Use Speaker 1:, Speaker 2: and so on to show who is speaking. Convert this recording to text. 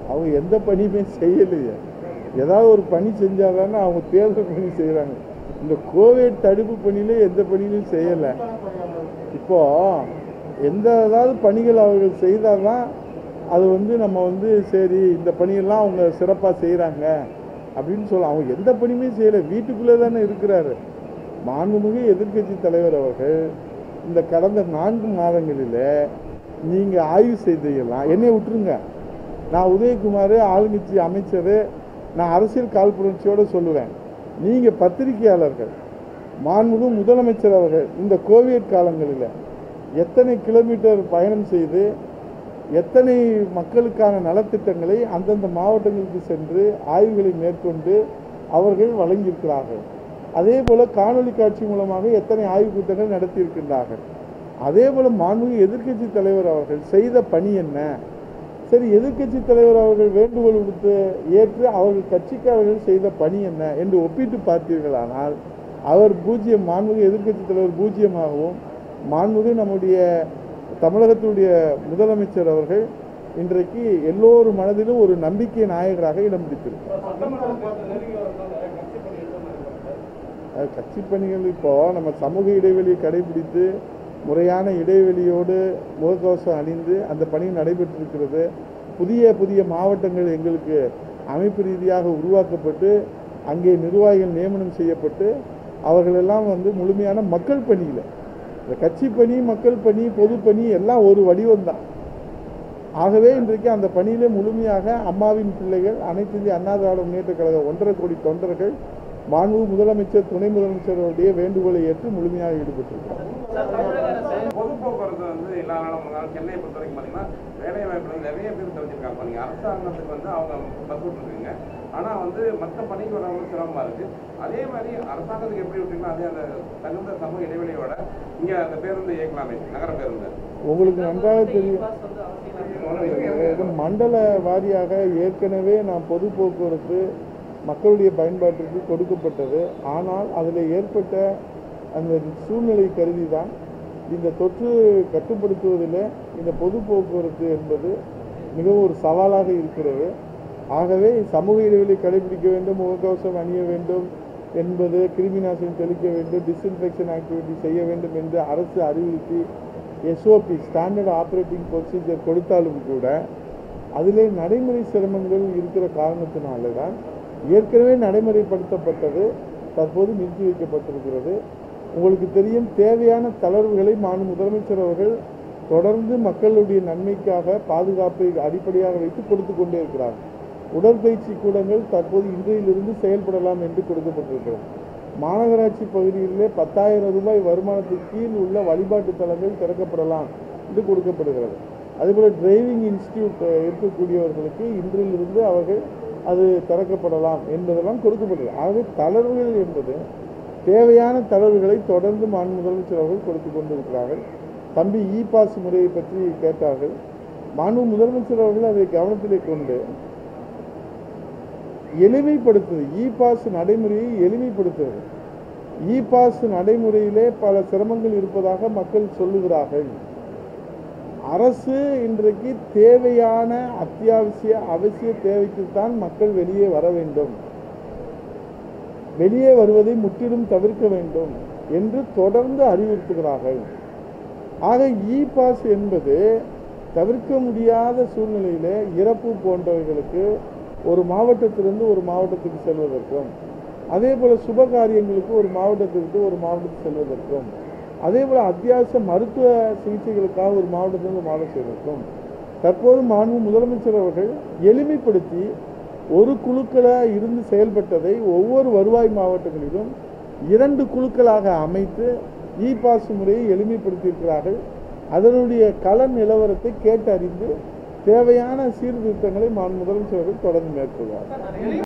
Speaker 1: அவங்க எந்த பணியுமே செய்யலையே ஏதாவது ஒரு பணி செஞ்சாதானே அவங்க தேர்தல் பணி செய்கிறாங்க இந்த கோவிட் தடுப்பு பணியில எந்த பணியிலும் செய்யலை இப்போ எந்த ஏதாவது பணிகள் அவர்கள் செய்தால் தான் அது வந்து நம்ம வந்து சரி இந்த பணியெல்லாம் அவங்க சிறப்பாக செய்கிறாங்க அப்படின்னு சொல்லலாம் அவங்க எந்த பணியுமே செய்யலை வீட்டுக்குள்ளே தானே இருக்கிறாரு மாண்புமிகு எதிர்க்கட்சி தலைவர் அவர்கள் இந்த கடந்த நான்கு மாதங்களில் நீங்கள் ஆய்வு செய்தீங்கலாம் என்னை விட்டுருங்க நான் உதயகுமார் ஆளுங்கட்சி அமைச்சர் நான் அரசியல் காழ்ப்புணர்ச்சியோடு சொல்லுவேன் நீங்கள் பத்திரிகையாளர்கள் மாண்புமிகு முதலமைச்சர் அவர்கள் இந்த கோவிட் காலங்களில் எத்தனை கிலோமீட்டர் பயணம் செய்து எத்தனை மக்களுக்கான நலத்திட்டங்களை அந்தந்த மாவட்டங்களுக்கு சென்று ஆய்வுகளை மேற்கொண்டு அவர்கள் வழங்கியிருக்கிறார்கள் அதே போல காணொளி காட்சி மூலமாக எத்தனை ஆய்வுக் கூட்டங்கள் நடத்தியிருக்கின்றார்கள் அதே போல மாண்புமிகு எதிர்க்கட்சி தலைவர் அவர்கள் செய்த பணி என்ன சரி எதிர்க்கட்சி தலைவர் அவர்கள் வேண்டுகோள் விடுத்து ஏற்று அவர்கள் கட்சிக்காரர்கள் செய்த பணி என்ன என்று ஒப்பிட்டு பார்த்தீர்களானால் அவர் பூஜ்ஜியம் மாண்புமிகு எதிர்க்கட்சி தலைவர் பூஜ்ஜியமாகவும் மாண்புமிகு நம்முடைய தமிழகத்தினுடைய முதலமைச்சர் அவர்கள் இன்றைக்கு எல்லோரும் மனதிலும் ஒரு நம்பிக்கை நாயகராக இடம் பிடித்திருக்கிறார்
Speaker 2: சட்டமன்ற தேர்தல் நெருங்கி வரதுனால கட்சி பணி எதுவும் இருக்காது
Speaker 1: அது கட்சி பணிகள் இப்போ நம்ம சமூக இடைவெளியை கடைபிடித்து முறையான இடைவெளியோடு முகக்கவசம் அணிந்து அந்த பணி நடைபெற்றிருக்கிறது புதிய புதிய மாவட்டங்கள் எங்களுக்கு அமைப்பு ரீதியாக உருவாக்கப்பட்டு அங்கே நிர்வாகிகள் நியமனம் செய்யப்பட்டு அவர்களெல்லாம் வந்து முழுமையான மக்கள் பணியில் இந்த கட்சி பணி மக்கள் பணி பொது பணி எல்லாம் ஒரு வடிவம்தான் ஆகவே இன்றைக்கு அந்த பணியிலே முழுமையாக அம்மாவின் பிள்ளைகள் அனைத்து இந்திய அண்ணா திராவிட முன்னேற்ற கழக ஒன்றரை கோடி தொண்டர்கள் மாண்பு முதலமைச்சர் துணை முதலமைச்சருடைய வேண்டுகோளை ஏற்று முழுமையாக ஈடுபட்டிருக்கிறார்
Speaker 3: பொது போக்குவரத்து வந்து எல்லா நாளும் முன்னாள் சென்னையை பொறுத்த வரைக்கும் பார்த்தீங்கன்னா வேலை வாய்ப்புல நிறைய பேர் தெரிஞ்சிருக்காங்க நீங்க அரசாங்கத்துக்கு வந்து அவங்க பஸ் விட்டுருக்கீங்க ஆனா வந்து மற்ற பணிக்கு வரவங்க சிரமமா இருக்கு அதே மாதிரி அரசாங்கத்துக்கு எப்படி விட்டீங்கன்னா அதே அந்த தகுந்த சமூக இடைவெளியோட இங்க அந்த பேருந்து இயக்கலாமே நகர பேருந்து
Speaker 1: உங்களுக்கு நன்றாக தெரியும் இது மண்டல வாரியாக ஏற்கனவே நாம் பொது போக்குவரத்து மக்களுடைய பயன்பாட்டிற்கு கொடுக்கப்பட்டது ஆனால் அதில் ஏற்பட்ட அந்த சூழ்நிலை கருதி தான் இந்த தொற்று கட்டுப்படுத்துவதில் இந்த பொது போக்குவரத்து என்பது மிகவும் ஒரு சவாலாக இருக்கிறது ஆகவே சமூக இடைவெளி கடைபிடிக்க வேண்டும் முகக்கவசம் அணிய வேண்டும் என்பது கிருமி நாசினி தெளிக்க வேண்டும் டிஸ்இன்ஃபெக்ஷன் ஆக்டிவிட்டி செய்ய வேண்டும் என்று அரசு அறிவுறுத்தி எஸ்ஓபி ஸ்டாண்டர்ட் ஆப்ரேட்டிங் ப்ரொசீஜர் கொடுத்தாலும் கூட அதிலே நடைமுறை சிரமங்கள் இருக்கிற காரணத்தினால தான் ஏற்கனவே நடைமுறைப்படுத்தப்பட்டது தற்போது நிறுத்தி வைக்கப்பட்டிருக்கிறது உங்களுக்கு தெரியும் தேவையான தளர்வுகளை மாநில முதலமைச்சர் அவர்கள் தொடர்ந்து மக்களுடைய நன்மைக்காக பாதுகாப்பை அடிப்படையாக வைத்து கொடுத்து கொண்டே இருக்கிறார் உடற்பயிற்சி கூடங்கள் தற்போது இன்றையிலிருந்து செயல்படலாம் என்று கொடுக்கப்பட்டிருக்கிறது மாநகராட்சி பகுதிகளிலே பத்தாயிரம் ரூபாய் வருமானத்துக்கு கீழ் உள்ள வழிபாட்டு தலங்கள் திறக்கப்படலாம் என்று கொடுக்கப்படுகிறது அதேபோல் டிரைவிங் இன்ஸ்டியூட் இருக்கக்கூடியவர்களுக்கு இன்றிலிருந்து அவர்கள் அது திறக்கப்படலாம் என்பதெல்லாம் கொடுக்கப்படுகிறது ஆகவே தளர்வுகள் என்பது தேவையான தளர்வுகளை தொடர்ந்து மாநில முதலமைச்சர் அவர்கள் கொடுத்து கொண்டிருக்கிறார்கள் தம்பி இ பாஸ் முறையை பற்றி கேட்டார்கள் மாண்பு முதலமைச்சர் அவர்கள் அதை கவனத்திலே கொண்டு எளிமைப்படுத்துது இ பாஸ் நடைமுறையை எளிமைப்படுத்துவது இ பாஸ் நடைமுறையிலே பல சிரமங்கள் இருப்பதாக மக்கள் சொல்லுகிறார்கள் அரசு இன்றைக்கு தேவையான அத்தியாவசிய அவசிய தேவைக்குத்தான் மக்கள் வெளியே வர வேண்டும் வெளியே வருவதை முற்றிலும் தவிர்க்க வேண்டும் என்று தொடர்ந்து அறிவுறுத்துகிறார்கள் ஆக இ பாஸ் என்பது தவிர்க்க முடியாத சூழ்நிலையிலே இறப்பு போன்றவைகளுக்கு ஒரு மாவட்டத்திலிருந்து ஒரு மாவட்டத்துக்கு செல்வதற்கும் அதே போல சுப காரியங்களுக்கு ஒரு மாவட்டத்திலிருந்து ஒரு மாவட்டத்துக்கு செல்வதற்கும் அதே போல அத்தியாவசிய மருத்துவ சிகிச்சைகளுக்காக ஒரு மாவட்டத்திலிருந்து ஒரு மாவட்டம் செல்வதற்கும் தற்போது மாண்பு முதலமைச்சர் அவர்கள் எளிமைப்படுத்தி ஒரு குழுக்களா இருந்து செயல்பட்டதை ஒவ்வொரு வருவாய் மாவட்டங்களிலும் இரண்டு குழுக்களாக அமைத்து இ பாஸ் முறையை எளிமைப்படுத்தியிருக்கிறார்கள் அதனுடைய கள நிலவரத்தை கேட்டறிந்து தேவையான சீர்திருத்தங்களை மாண்பு முதலமைச்சர் அவர்கள் தொடர்ந்து மேற்கொள்வார்